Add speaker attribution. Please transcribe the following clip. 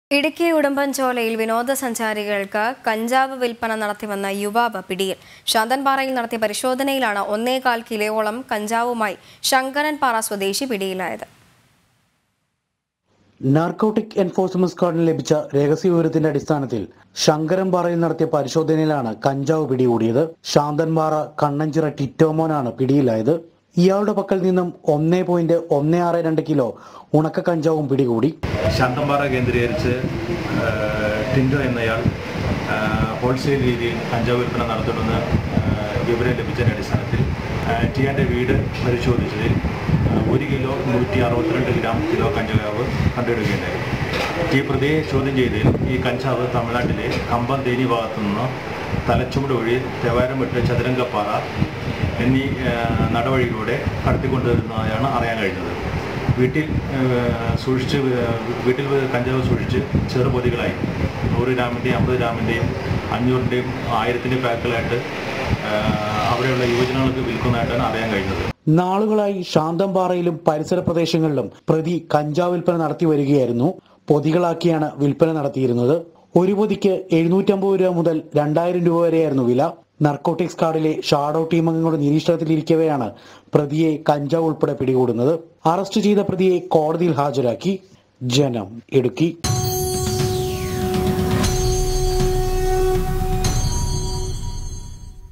Speaker 1: ഇടുക്കി ഉടുമ്പൻചോലയിൽ വിനോദസഞ്ചാരികൾക്ക് കഞ്ചാവ് വിൽപ്പന നടത്തിവന്ന യുവാവ് പിടിയിൽ ശാന്തൻപാറയിൽ നടത്തിയ പരിശോധനയിലാണ് ഒന്നേകാൽ കിലോയോളം കഞ്ചാവുമായി ശങ്കരൻപാറ സ്വദേശി പിടിയിലായത്
Speaker 2: നാർക്കോട്ടിക് എൻഫോഴ്സ്മെന്റ് സ്ക്വാഡിന് ലഭിച്ച രഹസ്യ വിവരത്തിന്റെ അടിസ്ഥാനത്തിൽ ശങ്കരൻപാറയിൽ നടത്തിയ പരിശോധനയിലാണ് കഞ്ചാവ് പിടികൂടിയത് ശാന്തൻപാറ കണ്ണഞ്ചിറ ടിറ്റോമോനാണ് പിടിയിലായത് ഇയാളുടെ പക്കൽ നിന്നും ഒന്നേ പോയിന്റ് ഒന്നേ ആറ് രണ്ട് കിലോ ഉണക്ക കഞ്ചാവും പിടികൂടി
Speaker 3: ശാന്തമ്പാറ കേന്ദ്രീകരിച്ച് ആ, ടിൻഡോ എന്നയാൾ ആ, ഹോൾസെയിൽ രീതിയിൽ കഞ്ചാവ് വിൽപ്പന നടത്തുമെന്ന് ആ, വിവരം ലഭിച്ചതിൻ്റെ അടിസ്ഥാനത്തിൽ ആ, ടിയാൻ്റെ വീട് പരിശോധിച്ചതിൽ ആ, ഒരു കിലോ നൂറ്റി അറുപത്തിരണ്ട് ഗ്രാം കിലോ കഞ്ചാവ് കണ്ടെടുക്കുകയുണ്ടായി ഈ പ്രതിയെ ചോദ്യം ചെയ്തതിൽ ഈ കഞ്ചാവ് തമിഴ്നാട്ടിലെ കമ്പം തേനി ഭാഗത്തു നിന്ന് തലച്ചുമട് വഴി തെവാരം വിട്ട് ചതുരംഗപ്പാറ എന്നീ ആ, നടവഴികളിലൂടെ കടത്തിക്കൊണ്ടുവരുന്നതായാണ് അറിയാൻ കഴിഞ്ഞത് വീട്ടിൽ ആ, സൂക്ഷിച്ച് ആ, വീട്ടിൽ കഞ്ചാവ് സൂക്ഷിച്ച് ചെറുപൊതികളായി നൂറ് ഗ്രാമിൻ്റെയും അമ്പത് ഗ്രാമിൻ്റെയും അഞ്ഞൂറിൻ്റെയും ആയിരത്തിൻ്റെയും പാക്കുകളായിട്ട് ആ, അവിടെയുള്ള യുവജനങ്ങൾക്ക് വിൽക്കുന്നതായിട്ടാണ് അറിയാൻ കഴിഞ്ഞത്
Speaker 2: നാളുകളായി ശാന്തംപാറയിലും പരിസര പ്രദേശങ്ങളിലും പ്രതി കഞ്ചാവ് വിൽപ്പന നടത്തി വരികയായിരുന്നു പൊതികളാക്കിയാണ് വിൽപ്പന നടത്തിയിരുന്നത് ഒരു പൊതിക്ക് എഴുന്നൂറ്റമ്പത് രൂപ മുതൽ രണ്ടായിരം രൂപ വരെയായിരുന്നു വില നർക്കോട്ടിക്സ് കാർഡിലെ ഷാഡോ ടീം അംഗങ്ങളുടെ നിരീക്ഷണത്തിലിരിക്കവെയാണ് പ്രതിയെ കഞ്ചാവ് ഉൾപ്പെടെ പിടികൂടുന്നത് അറസ്റ്റ് ചെയ്ത പ്രതിയെ കോടതിയിൽ ഹാജരാക്കി ജനം ഇടുക്കി